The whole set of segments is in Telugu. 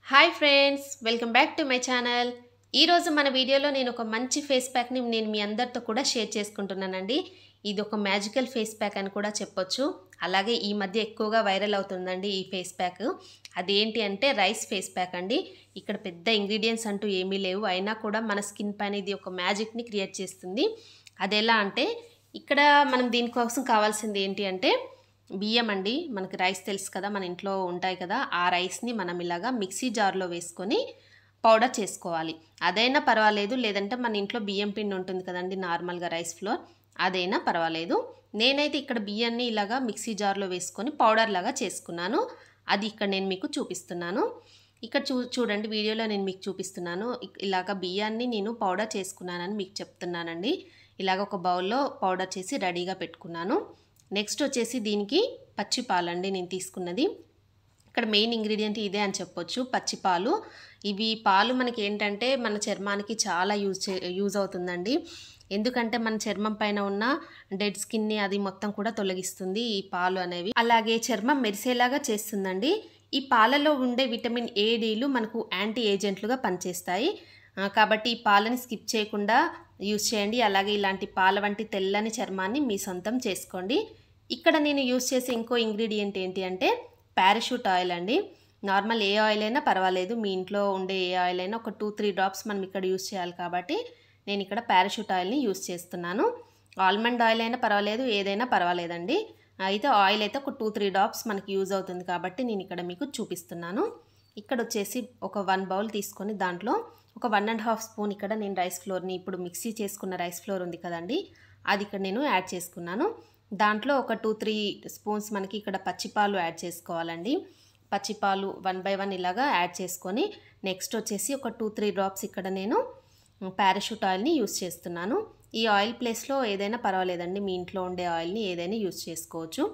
hi friends welcome back to my channel ఈరోజు మన వీడియోలో నేను ఒక మంచి ఫేస్ ప్యాక్ని నేను మీ అందరితో కూడా షేర్ చేసుకుంటున్నానండి ఇది ఒక మ్యాజికల్ ఫేస్ ప్యాక్ అని కూడా చెప్పొచ్చు అలాగే ఈ మధ్య ఎక్కువగా వైరల్ అవుతుందండి ఈ ఫేస్ ప్యాక్ అదేంటి అంటే రైస్ ఫేస్ ప్యాక్ అండి ఇక్కడ పెద్ద ఇంగ్రీడియంట్స్ అంటూ ఏమీ లేవు అయినా కూడా మన స్కిన్ పైన ఇది ఒక మ్యాజిక్ని క్రియేట్ చేస్తుంది అది ఎలా అంటే ఇక్కడ మనం దీనికోసం కావాల్సింది ఏంటి అంటే బియ్యం అండి మనకి రైస్ తెలుసు కదా మన ఇంట్లో ఉంటాయి కదా ఆ రైస్ని మనం ఇలాగా మిక్సీ జార్లో వేసుకొని పౌడర్ చేసుకోవాలి అదైనా పర్వాలేదు లేదంటే మన ఇంట్లో బియ్యం పిండి ఉంటుంది కదండి నార్మల్గా రైస్ ఫ్లోర్ అదైనా పర్వాలేదు నేనైతే ఇక్కడ బియ్యాన్ని ఇలాగా మిక్సీ జార్లో వేసుకొని పౌడర్ లాగా చేసుకున్నాను అది ఇక్కడ నేను మీకు చూపిస్తున్నాను ఇక్కడ చూ చూడండి వీడియోలో నేను మీకు చూపిస్తున్నాను ఇక్- ఇలాగ బియ్యాన్ని నేను పౌడర్ చేసుకున్నానని మీకు చెప్తున్నానండి ఇలాగ ఒక బౌల్లో పౌడర్ చేసి రెడీగా పెట్టుకున్నాను నెక్స్ట్ వచ్చేసి దీనికి పచ్చి పాలండి నేను తీసుకున్నది ఇక్కడ మెయిన్ ఇంగ్రీడియంట్ ఇదే అని చెప్పొచ్చు పచ్చి పాలు ఇవి పాలు మనకి ఏంటంటే మన చర్మానికి చాలా యూజ్ చే యూజ్ అవుతుందండి ఎందుకంటే మన చర్మం పైన ఉన్న డెడ్ స్కిన్ని అది మొత్తం కూడా తొలగిస్తుంది ఈ పాలు అనేవి అలాగే చర్మం మెరిసేలాగా చేస్తుందండి ఈ పాలలో ఉండే విటమిన్ ఏ డీలు మనకు యాంటీ ఏజెంట్లుగా పనిచేస్తాయి ఆ, కాబట్టి ఈ పాలని స్కిప్ చేయకుండా యూజ్ చేయండి అలాగే ఇలాంటి పాల వంటి తెల్లని చర్మాన్ని మీ సొంతం చేసుకోండి ఇక్కడ నేను యూజ్ చేసే ఇంకో ఇంగ్రీడియంట్ ఏంటి అంటే పారాషూట్ ఆయిల్ అండి నార్మల్ ఏ ఆయిల్ అయినా పర్వాలేదు మీ ఇంట్లో ఉండే ఏ ఆయిల్ అయినా ఒక టూ త్రీ డ్రాప్స్ మనం ఇక్కడ యూజ్ చేయాలి కాబట్టి నేను ఇక్కడ పారాషూట్ ఆయిల్ని యూజ్ చేస్తున్నాను ఆల్మండ్ ఆయిల్ అయినా పర్వాలేదు ఏదైనా పర్వాలేదండి అయితే ఆయిల్ అయితే ఒక టూ త్రీ డ్రాప్స్ మనకి యూజ్ అవుతుంది కాబట్టి నేను ఇక్కడ మీకు చూపిస్తున్నాను ఇక్కడ వచ్చేసి ఒక వన్ బౌల్ తీసుకొని దాంట్లో ఒక వన్ అండ్ హాఫ్ స్పూన్ ఇక్కడ నేను రైస్ ఫ్లోర్ని ఇప్పుడు మిక్సీ చేసుకున్న రైస్ ఫ్లోర్ ఉంది కదండి అది ఇక్కడ నేను యాడ్ చేసుకున్నాను దాంట్లో ఒక టూ త్రీ స్పూన్స్ మనకి ఇక్కడ పచ్చిపాలు యాడ్ చేసుకోవాలండి పచ్చిపాలు వన్ బై వన్ ఇలాగా యాడ్ చేసుకొని నెక్స్ట్ వచ్చేసి ఒక టూ త్రీ డ్రాప్స్ ఇక్కడ నేను పారాషూట్ ఆయిల్ని యూస్ చేస్తున్నాను ఈ ఆయిల్ ప్లేస్లో ఏదైనా పర్వాలేదండి మీ ఇంట్లో ఉండే ఆయిల్ని ఏదైనా యూస్ చేసుకోవచ్చు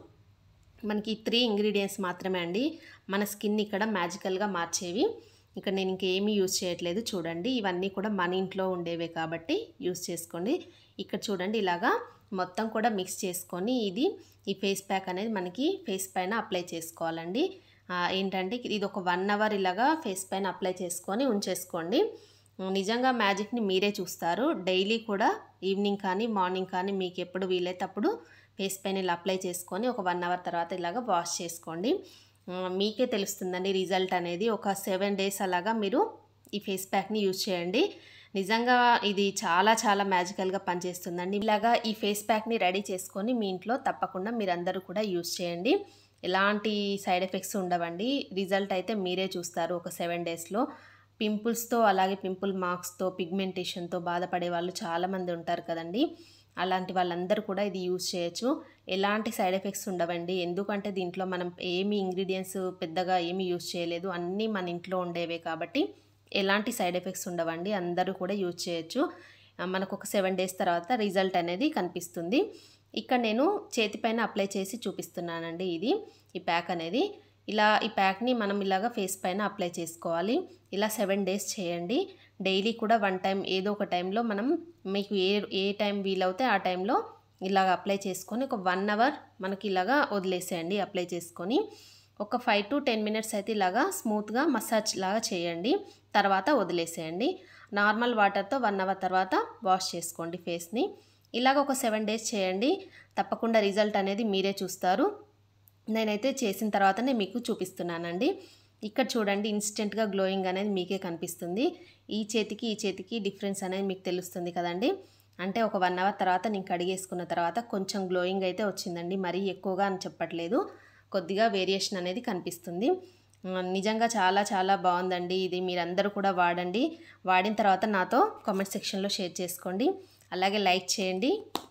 మనకి త్రీ ఇంగ్రీడియంట్స్ మాత్రమే అండి మన స్కిన్ ఇక్కడ మ్యాజికల్గా మార్చేవి ఇక్కడ నేను ఇంకేమీ యూజ్ చేయట్లేదు చూడండి ఇవన్నీ కూడా మన ఇంట్లో ఉండేవే కాబట్టి యూజ్ చేసుకోండి ఇక్కడ చూడండి ఇలాగా మొత్తం కూడా మిక్స్ చేసుకొని ఇది ఈ ఫేస్ ప్యాక్ అనేది మనకి ఫేస్ పైన అప్లై చేసుకోవాలండి ఆ, ఏంటంటే ఇది ఒక వన్ అవర్ ఇలాగా ఫేస్ పైన అప్లై చేసుకొని ఉంచేసుకోండి నిజంగా మ్యాజిక్ని మీరే చూస్తారు డైలీ కూడా ఈవినింగ్ కానీ మార్నింగ్ కానీ మీకు ఎప్పుడు వీలైతే అప్పుడు ఫేస్ పైన ఇలా అప్లై చేసుకొని ఒక వన్ అవర్ తర్వాత ఇలాగ వాష్ చేసుకోండి ఆ, మీకే తెలుస్తుందండి రిజల్ట్ అనేది ఒక సెవెన్ డేస్ అలాగా మీరు ఈ ఫేస్ ప్యాక్ని యూజ్ చేయండి నిజంగా ఇది చాలా చాలా మ్యాజికల్గా పనిచేస్తుందండి ఇలాగా ఈ ఫేస్ ప్యాక్ని రెడీ చేసుకొని మీ ఇంట్లో తప్పకుండా మీరందరూ కూడా యూజ్ చేయండి ఎలాంటి సైడ్ ఎఫెక్ట్స్ ఉండవండి రిజల్ట్ అయితే మీరే చూస్తారు ఒక సెవెన్ డేస్లో పింపుల్స్తో అలాగే పింపుల్ మార్క్స్తో పిగ్మెంటేషన్తో బాధపడే వాళ్ళు చాలామంది ఉంటారు కదండి అలాంటి వాళ్ళందరూ కూడా ఇది యూజ్ చేయొచ్చు ఎలాంటి సైడ్ ఎఫెక్ట్స్ ఉండవండి ఎందుకంటే దీంట్లో మనం ఏమి ఇంగ్రీడియంట్స్ పెద్దగా ఏమీ యూజ్ చేయలేదు అన్నీ మన ఇంట్లో ఉండేవే కాబట్టి ఎలాంటి సైడ్ ఎఫెక్ట్స్ ఉండవండి అందరూ కూడా యూజ్ చేయొచ్చు ఆ, మనకు ఒక సెవెన్ డేస్ తర్వాత రిజల్ట్ అనేది కనిపిస్తుంది ఇక్కడ నేను చేతిపైన అప్లై చేసి చూపిస్తున్నానండి ఇది ఈ ప్యాక్ అనేది ఇలా ఈ ప్యాక్ని మనం ఇలాగ ఫేస్ పైన అప్లై చేసుకోవాలి ఇలా సెవెన్ డేస్ చేయండి డైలీ కూడా వన్ టైం ఏదో ఒక టైంలో మనం మీకు ఏ ఏ టైం వీలవుతే ఆ టైంలో ఇలాగ అప్లై చేసుకొని ఒక వన్ అవర్ మనకి ఇలాగా వదిలేసేయండి అప్లై చేసుకొని ఒక ఫైవ్ టు టెన్ మినిట్స్ అయితే ఇలాగా స్మూత్గా మసాజ్ లాగా చేయండి తర్వాత వదిలేసేయండి నార్మల్ వాటర్తో వన్ అవర్ తర్వాత వాష్ చేసుకోండి ఫేస్ని ఇలాగ ఒక సెవెన్ డేస్ చేయండి తప్పకుండా రిజల్ట్ అనేది మీరే చూస్తారు నేనైతే చేసిన తర్వాతనే మీకు చూపిస్తున్నానండి ఇక్కడ చూడండి ఇన్స్టెంట్గా గ్లోయింగ్ అనేది మీకే కనిపిస్తుంది ఈ చేతికి ఈ చేతికి డిఫరెన్స్ అనేది మీకు తెలుస్తుంది కదండి అంటే ఒక వన్ అవర్ తర్వాత నేను కడిగేసుకున్న తర్వాత కొంచెం గ్లోయింగ్ అయితే వచ్చిందండి మరీ ఎక్కువగా అని చెప్పట్లేదు కొద్దిగా వేరియేషన్ అనేది కనిపిస్తుంది ఆ, నిజంగా చాలా చాలా బాగుందండి ఇది మీరందరూ కూడా వాడండి వాడిన తర్వాత నాతో కామెంట్ సెక్షన్లో షేర్ చేసుకోండి అలాగే లైక్ చేయండి